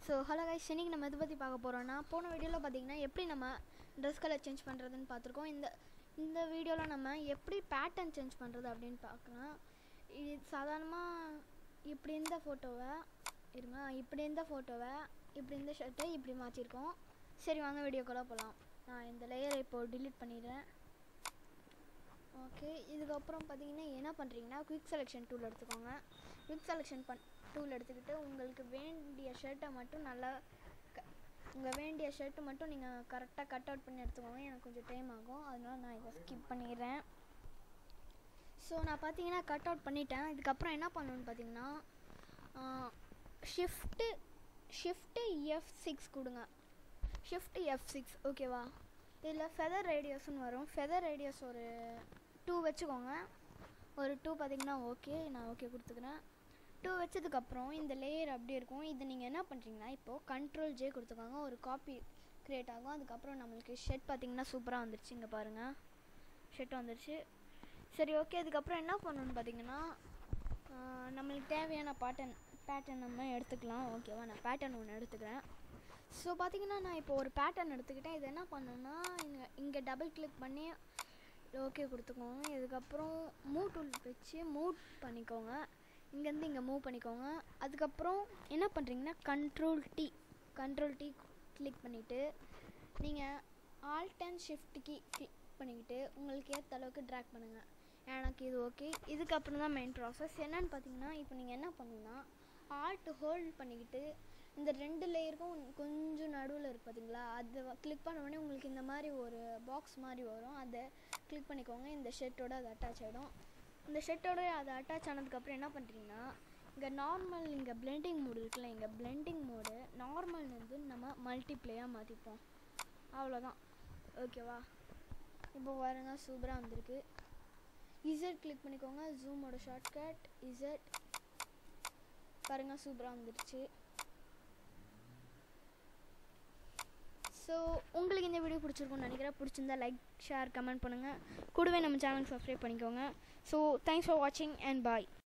so hello guys இன்னைக்கு நம்ம எதை பற்றி பார்க்க போகிறோன்னா போன வீடியோவில் பார்த்தீங்கன்னா எப்படி நம்ம ட்ரெஸ் கலர் சேஞ்ச் பண்ணுறதுன்னு பார்த்துருக்கோம் இந்த இந்த வீடியோவில் நம்ம எப்படி பேட்டர்ன் சேஞ்ச் பண்ணுறது அப்படின்னு பார்க்கலாம் இது சாதாரணமாக இப்படி இருந்த ஃபோட்டோவை இருங்க இப்படி இருந்த ஃபோட்டோவை இப்படி இருந்த ஷர்ட்டை இப்படி மாற்றிருக்கோம் சரி வாங்க வீடியோக்குள்ளே போகலாம் நான் இந்த லேயரை இப்போது டிலீட் பண்ணிடுறேன் ஓகே இதுக்கப்புறம் பார்த்தீங்கன்னா என்ன பண்ணுறீங்கன்னா குயிக் செலெக்ஷன் டூல் எடுத்துக்கோங்க குயிக் செலெக்ஷன் பண் டூல் எடுத்துக்கிட்டு உங்களுக்கு வேண்டிய ஷர்ட்டை மட்டும் நல்லா க உங்கள் வேண்டிய ஷர்ட்டு மட்டும் நீங்கள் கரெக்டாக கட் அவுட் பண்ணி எடுத்துக்கோங்க எனக்கு கொஞ்சம் டைம் ஆகும் அதனால நான் இதை ஸ்கிப் பண்ணிடுறேன் ஸோ நான் பார்த்தீங்கன்னா கட் அவுட் பண்ணிட்டேன் இதுக்கப்புறம் என்ன பண்ணணும்னு பார்த்தீங்கன்னா ஷிஃப்ட்டு ஷிஃப்ட்டு எஃப் சிக்ஸ் கொடுங்க ஷிஃப்ட் எஃப் சிக்ஸ் ஓகேவா இதில் ஃபெதர் ரேடியஸ்னு வரும் ஃபெதர் ரேடியஸ் ஒரு டூ வச்சுக்கோங்க ஒரு டூ பார்த்தீங்கன்னா ஓகே நான் ஓகே கொடுத்துக்கிறேன் டூ வச்சதுக்கப்புறம் இந்த லேயர் அப்படி இருக்கும் இது நீங்கள் என்ன பண்ணுறீங்கன்னா இப்போது கண்ட்ரோல் ஜே கொடுத்துக்கோங்க ஒரு காப்பி க்ரியேட் ஆகும் அதுக்கப்புறம் நம்மளுக்கு ஷெட் பார்த்தீங்கன்னா சூப்பராக வந்துருச்சு இங்கே பாருங்கள் ஷெட் வந்துருச்சு சரி ஓகே அதுக்கப்புறம் என்ன பண்ணணும்னு பார்த்தீங்கன்னா நம்மளுக்கு தேவையான பேட்டர்ன் பேட்டர்ன் நம்ம எடுத்துக்கலாம் ஓகேவா நான் பேட்டர்ன் ஒன்று எடுத்துக்கிறேன் ஸோ பார்த்தீங்கன்னா நான் இப்போ ஒரு பேட்டர்ன் எடுத்துக்கிட்டேன் இது என்ன பண்ணணும்னா இங்கே இங்கே டபுள் கிளிக் பண்ணி ஓகே கொடுத்துக்கோங்க இதுக்கப்புறம் மூவ் டூல் வச்சு மூவ் பண்ணிக்கோங்க இங்கேருந்து இங்கே மூவ் பண்ணிக்கோங்க அதுக்கப்புறம் என்ன பண்ணுறீங்கன்னா control D control D click பண்ணிவிட்டு நீங்கள் alt and shift key click பண்ணிக்கிட்டு உங்களுக்கு ஏற்ற அளவுக்கு ட்ராக் பண்ணுங்கள் எனக்கு இது ஓகே இதுக்கப்புறம் தான் மெயின் ப்ராசஸ் என்னன்னு பார்த்தீங்கன்னா இப்போ நீங்கள் என்ன பண்ணுன்னா ஆல்ட் ஹோல்ட் பண்ணிக்கிட்டு இந்த ரெண்டு லேயருக்கும் கொஞ்சம் நடுவில் இருக்குது பார்த்தீங்களா அதை கிளிக் பண்ண உடனே உங்களுக்கு இந்த மாதிரி ஒரு பாக்ஸ் மாதிரி வரும் அதை கிளிக் பண்ணிக்கோங்க இந்த ஷர்ட்டோட அது அட்டாச் ஆகிடும் இந்த ஷர்ட்டோட அது அட்டாச் ஆனதுக்கப்புறம் என்ன பண்ணுறீங்கன்னா இங்கே நார்மல் இங்கே பிளெண்டிங் மோடு இருக்குல்ல இங்கே பிளெண்டிங் மோடு நார்மல் வந்து நம்ம மல்டிப்ளேயாக மாற்றிப்போம் அவ்வளோதான் ஓகேவா இப்போ பாருங்க சூப்பராக வந்திருக்கு இசட் கிளிக் பண்ணிக்கோங்க ஜூமோட ஷார்ட்கட் இசட் பாருங்கள் சூப்பராக வந்துடுச்சு ஸோ உங்களுக்கு இந்த வீடியோ பிடிச்சிருக்கும்னு நினைக்கிறேன் பிடிச்சிருந்தா லைக் ஷேர் கமெண்ட் பண்ணுங்கள் கூடவே நம்ம சேனல் சப்ஸ்கிரைப் பண்ணிக்கோங்க ஸோ தேங்க்ஸ் ஃபார் வாட்சிங் அண்ட் பாய்